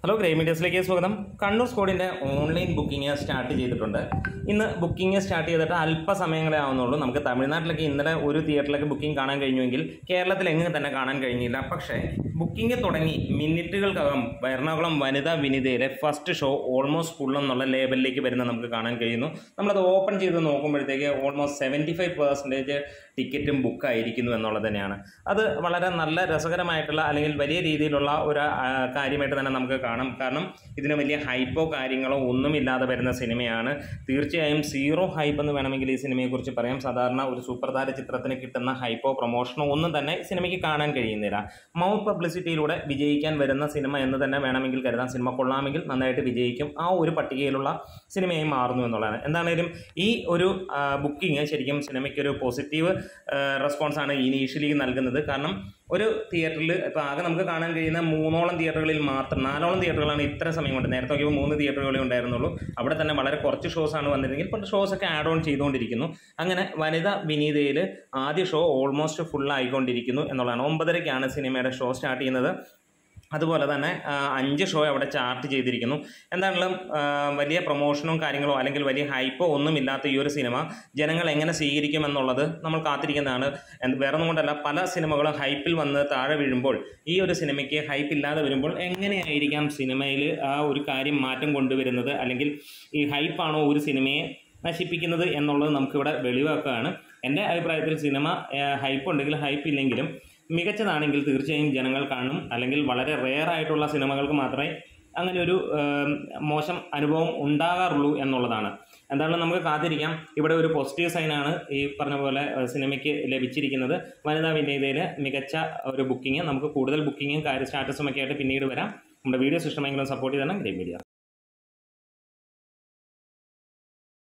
hello Grey മീഡിയസിലേക്ക് സ്വാഗതം കണ്ണൂർ സ്കോഡിൻ്റെ ഓൺലൈൻ ബുക്കിംഗ് സ്റ്റാർട്ട് ചെയ്തിട്ടുണ്ട് ഇന്ന് ബുക്കിംഗ് സ്റ്റാർട്ട് ചെയ്തിട്ട് അല്പസമയങ്ങളെ ആവുന്നുള്ളൂ നമുക്ക് തമിഴ്നാട്ടിലൊക്കെ ഇന്നലെ ഒരു തിയേറ്ററിലൊക്കെ ബുക്കിംഗ് കാണാൻ കഴിഞ്ഞുവെങ്കിൽ കേരളത്തിൽ എങ്ങനെ തന്നെ കാണാൻ കഴിഞ്ഞില്ല പക്ഷേ ബുക്കിംഗ് തുടങ്ങി മിനിറ്റുകൾക്കകം എറണാകുളം വനിതാ വിനിതയിലെ ഫസ്റ്റ് ഷോ ഓൾമോസ്റ്റ് ഫുൾ എന്നുള്ള ലേബലിലേക്ക് വരുന്ന നമുക്ക് കാണാൻ കഴിയുന്നു നമ്മളത് ഓപ്പൺ ചെയ്ത് നോക്കുമ്പോഴത്തേക്ക് ഓൾമോസ്റ്റ് സെവൻറ്റി ഫൈവ് പെർസെൻറ്റേജ് ടിക്കറ്റും ബുക്ക് ആയിരിക്കുന്നു എന്നുള്ളത് തന്നെയാണ് അത് വളരെ നല്ല രസകരമായിട്ടുള്ള അല്ലെങ്കിൽ വലിയ രീതിയിലുള്ള ഒരു ആ, കാര്യമായിട്ട് തന്നെ നമുക്ക് കാണാം കാരണം ഇതിന് വലിയ ഹൈപ്പോ കാര്യങ്ങളോ ഒന്നുമില്ലാതെ വരുന്ന സിനിമയാണ് തീർച്ചയായും സീറോ ഹൈപ്പ് എന്ന് വേണമെങ്കിൽ ഈ സിനിമയെക്കുറിച്ച് പറയാം സാധാരണ ഒരു സൂപ്പർ താര ചിത്രത്തിന് കിട്ടുന്ന ഹൈപ്പോ പ്രൊമോഷനോ ഒന്നും തന്നെ ഈ സിനിമയ്ക്ക് കാണാൻ കഴിയുന്നില്ല മൗത്ത് പബ്ലിസിറ്റിയിലൂടെ വിജയിക്കാൻ വരുന്ന സിനിമ എന്ന് തന്നെ വേണമെങ്കിൽ കരുതാം സിനിമ കൊള്ളാമെങ്കിൽ നന്നായിട്ട് വിജയിക്കും ആ ഒരു പട്ടികയിലുള്ള സിനിമയായി മാറുന്നു എന്നുള്ളതാണ് എന്താണേലും ഈ ഒരു ബുക്കിംഗ് ശരിക്കും സിനിമയ്ക്ക് ഒരു പോസിറ്റീവ് റെസ്പോൺസാണ് ഇനീഷ്യലി നൽകുന്നത് കാരണം ഒരു തിയേറ്ററിൽ ഇപ്പോൾ ആകെ നമുക്ക് കാണാൻ കഴിയുന്ന മൂന്നോളം തിയേറ്ററുകളിൽ മാത്രം നാലോളം തിയേറ്ററുകളാണ് ഇത്ര സമയം കൊണ്ട് നേരത്തെ നോക്കിയപ്പോൾ മൂന്ന് തിയേറ്ററുകളേ ഉണ്ടായിരുന്നുള്ളൂ അവിടെ തന്നെ വളരെ കുറച്ച് ഷോസ് ആണ് വന്നിരുന്നെങ്കിൽ ഇപ്പോൾ ഷോസ് ഒക്കെ ആഡ് ഓൺ ചെയ്തുകൊണ്ടിരിക്കുന്നു അങ്ങനെ വനിത വിനീതയിൽ ആദ്യ ഷോ ഓൾമോസ്റ്റ് ഫുൾ ആയിക്കൊണ്ടിരിക്കുന്നു എന്നുള്ളതാണ് ഒമ്പതരയ്ക്കാണ് സിനിമയുടെ ഷോ സ്റ്റാർട്ട് ചെയ്യുന്നത് അതുപോലെ തന്നെ ആ, അഞ്ച് ഷോ അവിടെ ചാർട്ട് ചെയ്തിരിക്കുന്നു എന്താണെങ്കിലും ആ, വലിയ പ്രൊമോഷനും കാര്യങ്ങളോ അല്ലെങ്കിൽ വലിയ ഹൈപ്പോ ഒന്നുമില്ലാത്ത ഈ ഒരു സിനിമ ജനങ്ങൾ എങ്ങനെ സ്വീകരിക്കുമെന്നുള്ളത് നമ്മൾ കാത്തിരിക്കുന്നതാണ് എന്ത് വേറെ ഒന്നും കൊണ്ടല്ല പല സിനിമകളും ഹൈപ്പിൽ വന്ന് താഴെ വീഴുമ്പോൾ ഈ ഒരു സിനിമയ്ക്ക് ഹൈപ്പ് ഇല്ലാതെ വരുമ്പോൾ എങ്ങനെയായിരിക്കാം സിനിമയിൽ ആ ഒരു കാര്യം മാറ്റം കൊണ്ടുവരുന്നത് അല്ലെങ്കിൽ ഈ ഹൈപ്പാണോ ഒരു സിനിമയെ നശിപ്പിക്കുന്നത് എന്നുള്ളത് നമുക്കിവിടെ വെളിവാക്കുകയാണ് എൻ്റെ അഭിപ്രായത്തിൽ സിനിമ ഹൈപ്പ് ഉണ്ടെങ്കിൽ ഹൈപ്പ് ഇല്ലെങ്കിലും മികച്ചതാണെങ്കിൽ തീർച്ചയായും ജനങ്ങൾ കാണും അല്ലെങ്കിൽ വളരെ റെയർ ആയിട്ടുള്ള സിനിമകൾക്ക് മാത്രമേ അങ്ങനെ ഒരു ഏം, മോശം അനുഭവം ഉണ്ടാകാറുള്ളൂ എന്നുള്ളതാണ് എന്താണ് നമുക്ക് കാത്തിരിക്കാം ഇവിടെ ഒരു പോസിറ്റീവ് സൈനാണ് ഈ പറഞ്ഞ പോലെ ഏഹ്, സിനിമയ്ക്ക് ലഭിച്ചിരിക്കുന്നത് വനിതാ വിനീതയിൽ മികച്ച ഒരു ബുക്കിംഗ് നമുക്ക് കൂടുതൽ ബുക്കിങ്ങും കാര്യ സ്റ്റാറ്റസും ഒക്കെ ആയിട്ട് പിന്നീട് വരാം നമ്മുടെ വീഡിയോസ് ഇഷ്ടമെങ്കിലും സപ്പോർട്ട് ചെയ്തണം ഗ്രേ മീഡിയ